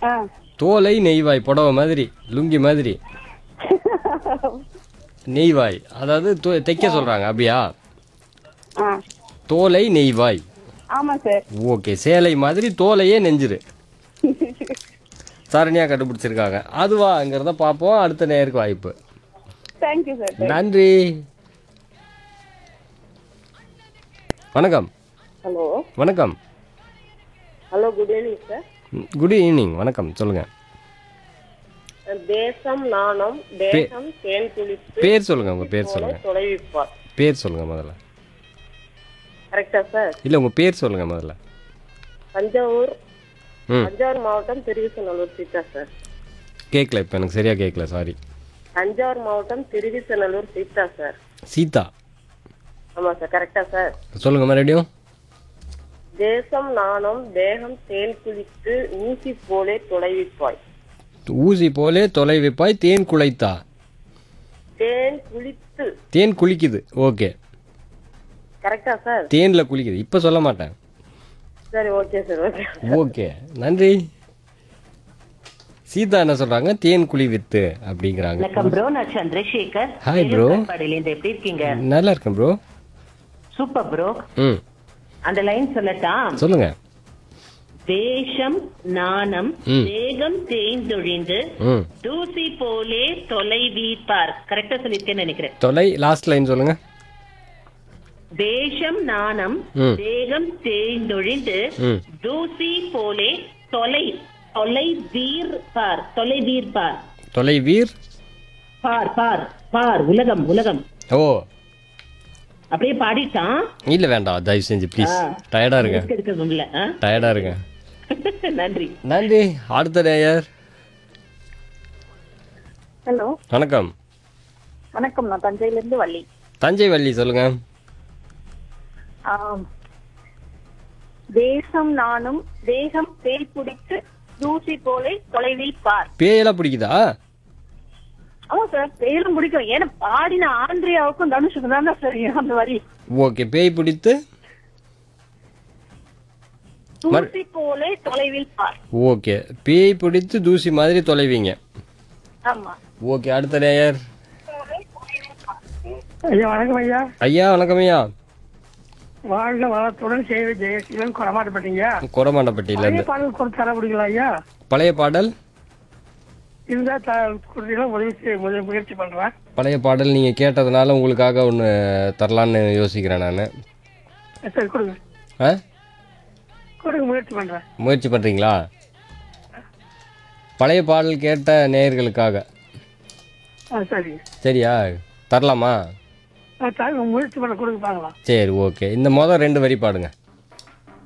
ஆ தோலை நெய்வாய் புடவை மாதிரி லுங்கி மாதிரி நெய்வாய் அதாவது தோ- தைக்க சொல்றாங்க அப்படியா ஆ தோலை நெய்வாய் ஆமா சார் ஓகே சேலை மாதிரி தோலையே நெஞ்சிரு சரணியா கண்டுபிடிச்சிருக்காங்க அதுவாங்கிறத பார்ப்போம் அடுத்த நேருக்கு வாய்ப்பு தேங்க்யூ சார் நன்றி வணக்கம் ஹலோ வணக்கம் hello good evening sir good evening வணக்கம் சொல்லுங்க தேசம் நாணம் தேசம் தேன் குளித்து பேர் சொல்லுங்க உங்க பேர் சொல்லுங்க தொலைவிப்பார் பேர் சொல்லுங்க முதல்ல கரெக்டா சார் இல்ல உங்க பேர் சொல்லுங்க முதல்ல தஞ்சாவூர் ம் தஞ்சாவூர் மாவட்டம் திருவிசநல்லூர் சீதா சார் கேட்கல இப்போ எனக்கு சரியா கேட்கல சாரி தஞ்சாவூர் மாவட்டம் திருவிசநல்லூர் சீதா சார் சீதா ஆமா சார் கரெக்டா சார் சொல்லுங்க மறுபடியும் தேசம் நாணம் தேகம் தேன் குளித்து ஊசி போலே தொலைவிப்பாய் ஊசி போலே தொலைவிப்பாய் தேன் குலைத்தா தேன் குளித்து தேன் குளிக்குது ஓகே கரெக்டா சார் தேன்ல குளிக்குது இப்போ சொல்ல மாட்டேன் சரி ஓகே சார் ஓகே ஓகே நன்றி சீதா என்ன சொல்றாங்க தேன் குழி வித்து அப்படிங்கிறாங்க வணக்கம் ப்ரோ நான் சந்திரசேகர் Hi, bro. பாடியிலேருந்து எப்படி இருக்கீங்க நல்லா இருக்கேன் ப்ரோ சூப்பர் ப்ரோ ம் அந்த லைன் சொல்லட்டா சொல்லுங்க தேசம் நாணம் ம். தேகம் தேய்ந்தொழிந்து ம் தூசி போலே தொலைவீப்பார் கரெக்டா சொல்லிருக்கேன்னு நினைக்கிறேன் தொலை லாஸ்ட் லைன் சொல்லுங்க தேசம் நாணம் ம். தேகம் தேய்ந்தொழிந்து ம் தூசி போலே தொலை தொலை வீர் பார் தொலை வீர் பார் தொலை வீர் பார் பார் பார் உலகம் உலகம் ஓ அப்படியே பாடிட்டான் இல்ல வேண்டாம் தயவு செஞ்சு ப்ளீஸ் டயர்டா இருங்க risk எடுக்க முடியல ஆ? டயர்டா இருங்க நன்றி நன்றி அடுத்த நேயர் ஹலோ வணக்கம் வணக்கம் நான் தஞ்சையில இருந்து வள்ளி தஞ்சை வள்ளி சொல்லுங்க ஆம். தேசம் நானும் தேகம் தேய் பிடித்து தூசி போலே தொலைவில் பார் பேயெல்லாம் பிடிக்குதா ஆமா சார் பேரும் பிடிக்கும் ஏன்னா பாடின ஆந்திரியாவுக்கும் தனுஷுக்கும் தான் சார் அந்த வரி ஓகே பேய் பிடித்து தூசி போலே தொலைவில் பார் ஓகே பேய் பிடித்து தூசி மாதிரி தொலைவீங்க ஆமா ஓகே அடுத்த நேயர் ஐயா வணக்கம் ஐயா ஐயா வணக்கம் ஐயா வாழ்க வளத்துடன் செய்த ஜெயசீலன் கொடமாட்டப்பட்டீங்க கொரமாண்டப்பட்டியில பழைய இருந்து பாடல் கொடுத்து தர முடியுங்களா ஐயா பழைய பாடல் இருந்தா த கொடுத்தீங்கன்னா உதவி செய்ய முய- முயற்சி பண்றேன் பழைய பாடல் நீங்க கேட்டதுனால உங்களுக்காக ஒன்று தரலான்னு யோசிக்கிறேன் நான் சரி கொடுங்க ஆ கொடுங்க முயற்சி பண்றேன் முயற்சி பண்றீங்களா பழைய பாடல் கேட்ட நேயர்களுக்காக ஆ சரி சரியா தரலாமா ஆ, தர- முயற்சி பண்ண கொடுங்க பார்க்கலாம் சரி ஓகே இந்த மொதல் ரெண்டு வரி பாடுங்க